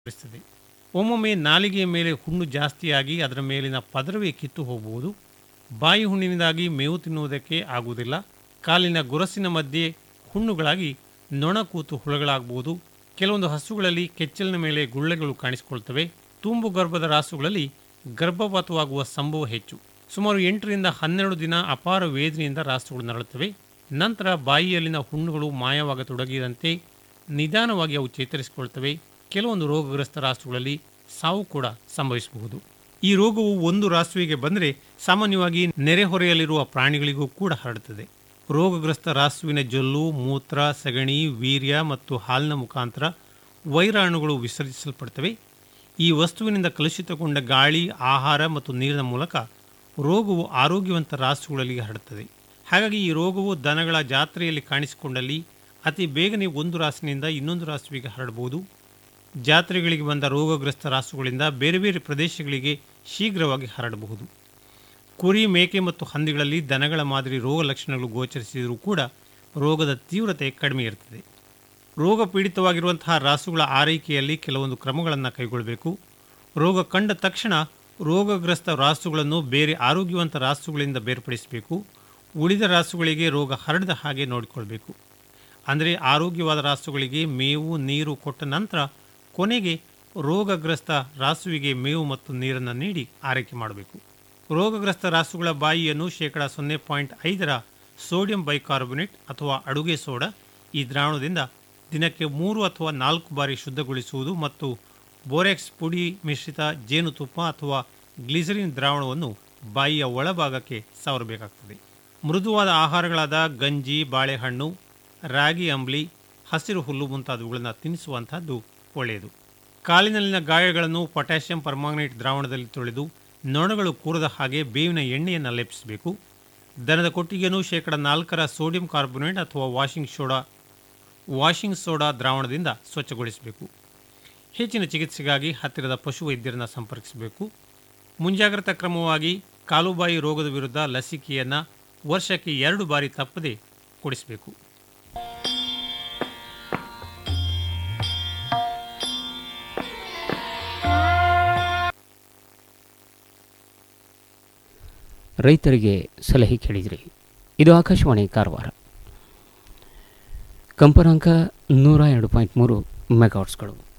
ಪರಿಸ್ಥಿತಿ ಒಮ್ಮೊಮ್ಮೆ ನಾಲಿಗೆಯ ಮೇಲೆ ಹುಣ್ಣು ಜಾಸ್ತಿಯಾಗಿ ಅದರ ಮೇಲಿನ ಪದರವೇ ಕಿತ್ತು ಹೋಗಬಹುದು ಬಾಯಿ ಹುಣ್ಣಿನಿಂದಾಗಿ ಮೇವು ತಿನ್ನುವುದಕ್ಕೆ ಆಗುವುದಿಲ್ಲ ಕಾಲಿನ ಗುರಸಿನ ಮಧ್ಯೆ ಹುಣ್ಣುಗಳಾಗಿ ನೊಣ ಕೂತು ಹುಳಗಳಾಗಬಹುದು ಕೆಲವೊಂದು ಹಸುಗಳಲ್ಲಿ ಕೆಚ್ಚಲಿನ ಮೇಲೆ ಗುಳ್ಳೆಗಳು ಕಾಣಿಸಿಕೊಳ್ತವೆ ತುಂಬು ಗರ್ಭದ ರಾಸುಗಳಲ್ಲಿ ಗರ್ಭಪಾತವಾಗುವ ಸಂಭವ ಹೆಚ್ಚು ಸುಮಾರು ಎಂಟರಿಂದ ಹನ್ನೆರಡು ದಿನ ಅಪಾರ ವೇದನೆಯಿಂದ ರಾಸುಗಳು ನರಳುತ್ತವೆ ನಂತರ ಬಾಯಿಯಲ್ಲಿನ ಹುಣ್ಣುಗಳು ಮಾಯವಾಗತೊಡಗಿದಂತೆ ನಿಧಾನವಾಗಿ ಅವು ಚೇತರಿಸಿಕೊಳ್ತವೆ ಕೆಲವೊಂದು ರೋಗಗ್ರಸ್ತ ರಾಸುಗಳಲ್ಲಿ ಸಾವು ಕೂಡ ಸಂಭವಿಸಬಹುದು ಈ ರೋಗವು ಒಂದು ರಾಸುವಿಗೆ ಬಂದರೆ ಸಾಮಾನ್ಯವಾಗಿ ನೆರೆಹೊರೆಯಲ್ಲಿರುವ ಪ್ರಾಣಿಗಳಿಗೂ ಕೂಡ ಹರಡುತ್ತದೆ ರೋಗಗ್ರಸ್ತ ರಾಸುವಿನ ಜೊಲ್ಲು ಮೂತ್ರ ಸಗಣಿ ವೀರ್ಯ ಮತ್ತು ಹಾಲಿನ ಮುಖಾಂತರ ವೈರಾಣುಗಳು ವಿಸರ್ಜಿಸಲ್ಪಡ್ತವೆ ಈ ವಸ್ತುವಿನಿಂದ ಕಲುಷಿತಗೊಂಡ ಗಾಳಿ ಆಹಾರ ಮತ್ತು ನೀರಿನ ಮೂಲಕ ರೋಗವು ಆರೋಗ್ಯವಂತ ರಾಸುಗಳಲ್ಲಿ ಹರಡುತ್ತದೆ ಹಾಗಾಗಿ ಈ ರೋಗವು ದನಗಳ ಜಾತ್ರೆಯಲ್ಲಿ ಕಾಣಿಸಿಕೊಂಡಲ್ಲಿ ಅತಿ ಬೇಗನೆ ಒಂದು ರಾಸಿನಿಂದ ಇನ್ನೊಂದು ರಾಸುವಿಗೆ ಹರಡಬಹುದು ಜಾತ್ರೆಗಳಿಗೆ ಬಂದ ರೋಗಗ್ರಸ್ತ ರಾಸುಗಳಿಂದ ಬೇರೆ ಬೇರೆ ಪ್ರದೇಶಗಳಿಗೆ ಶೀಘ್ರವಾಗಿ ಹರಡಬಹುದು ಕುರಿ ಮೇಕೆ ಮತ್ತು ಹಂದಿಗಳಲ್ಲಿ ದನಗಳ ಮಾದರಿ ರೋಗ ಲಕ್ಷಣಗಳು ಗೋಚರಿಸಿದರೂ ಕೂಡ ರೋಗದ ತೀವ್ರತೆ ಕಡಿಮೆ ಇರುತ್ತದೆ ರೋಗ ಪೀಡಿತವಾಗಿರುವಂತಹ ರಾಸುಗಳ ಆರೈಕೆಯಲ್ಲಿ ಕೆಲವೊಂದು ಕ್ರಮಗಳನ್ನು ಕೈಗೊಳ್ಳಬೇಕು ರೋಗ ಕಂಡ ತಕ್ಷಣ ರೋಗಗ್ರಸ್ತ ರಾಸುಗಳನ್ನು ಬೇರೆ ಆರೋಗ್ಯವಂತ ರಾಸುಗಳಿಂದ ಬೇರ್ಪಡಿಸಬೇಕು ಉಳಿದ ರಾಸುಗಳಿಗೆ ರೋಗ ಹರಡದ ಹಾಗೆ ನೋಡಿಕೊಳ್ಬೇಕು ಅಂದರೆ ಆರೋಗ್ಯವಾದ ರಾಸುಗಳಿಗೆ ಮೇವು ನೀರು ಕೊಟ್ಟ ನಂತರ ಕೊನೆಗೆ ರೋಗಗ್ರಸ್ತ ರಾಸುವಿಗೆ ಮೇವು ಮತ್ತು ನೀರನ್ನು ನೀಡಿ ಆರೈಕೆ ಮಾಡಬೇಕು ರೋಗಗ್ರಸ್ತ ರಾಸುಗಳ ಬಾಯಿಯನ್ನು ಶೇಕಡ ಸೊನ್ನೆ ಪಾಯಿಂಟ್ ಐದರ ಸೋಡಿಯಂ ಬೈಕಾರ್ಬೊನೇಟ್ ಅಥವಾ ಅಡುಗೆ ಸೋಡಾ ಈ ದ್ರಾವಣದಿಂದ ದಿನಕ್ಕೆ ಮೂರು ಅಥವಾ ನಾಲ್ಕು ಬಾರಿ ಶುದ್ಧಗೊಳಿಸುವುದು ಮತ್ತು ಬೋರೆಕ್ಸ್ ಪುಡಿ ಮಿಶ್ರಿತ ಜೇನುತುಪ್ಪ ಅಥವಾ ಗ್ಲಿಸರಿನ್ ದ್ರಾವಣವನ್ನು ಬಾಯಿಯ ಒಳಭಾಗಕ್ಕೆ ಸವರಬೇಕಾಗ್ತದೆ ಮೃದುವಾದ ಆಹಾರಗಳಾದ ಗಂಜಿ ಬಾಳೆಹಣ್ಣು ರಾಗಿ ಅಂಬ್ಲಿ ಹಸಿರು ಹುಲ್ಲು ಮುಂತಾದವುಗಳನ್ನು ತಿನ್ನಿಸುವಂತಹದ್ದು ಒಳ್ಳೆಯದು ಕಾಲಿನಲ್ಲಿನ ಗಾಯಗಳನ್ನು ಪೊಟ್ಯಾಷಿಯಂ ಪರ್ಮಾಂಗನೇಟ್ ದ್ರಾವಣದಲ್ಲಿ ತೊಳೆದು ನೊಣಗಳು ಕೂರದ ಹಾಗೆ ಬೇವಿನ ಎಣ್ಣೆಯನ್ನು ಲೇಪಿಸಬೇಕು ದನದ ಕೊಟ್ಟಿಗೆಯನ್ನು ಶೇಕಡ ನಾಲ್ಕರ ಸೋಡಿಯಂ ಕಾರ್ಬೊನೇಟ್ ಅಥವಾ ವಾಷಿಂಗ್ ಸೋಡಾ ವಾಷಿಂಗ್ ಸೋಡಾ ದ್ರಾವಣದಿಂದ ಸ್ವಚ್ಛಗೊಳಿಸಬೇಕು ಹೆಚ್ಚಿನ ಚಿಕಿತ್ಸೆಗಾಗಿ ಹತ್ತಿರದ ಪಶು ವೈದ್ಯರನ್ನು ಸಂಪರ್ಕಿಸಬೇಕು ಮುಂಜಾಗ್ರತಾ ಕ್ರಮವಾಗಿ ಕಾಲುಬಾಯಿ ರೋಗದ ವಿರುದ್ಧ ಲಸಿಕೆಯನ್ನು ವರ್ಷಕ್ಕೆ ಎರಡು ಬಾರಿ ತಪ್ಪದೆ ಕೊಡಿಸಬೇಕು ರೈತರಿಗೆ ಸಲಹೆ ಕೇಳಿದ್ರಿ ಇದು ಆಕಾಶವಾಣಿ ಕಾರವಾರ ಕಂಪನಾಂಕ ನೂರ ಎರಡು ಪಾಯಿಂಟ್ ಮೂರು ಮೆಗಾಟ್ಸ್ಗಳು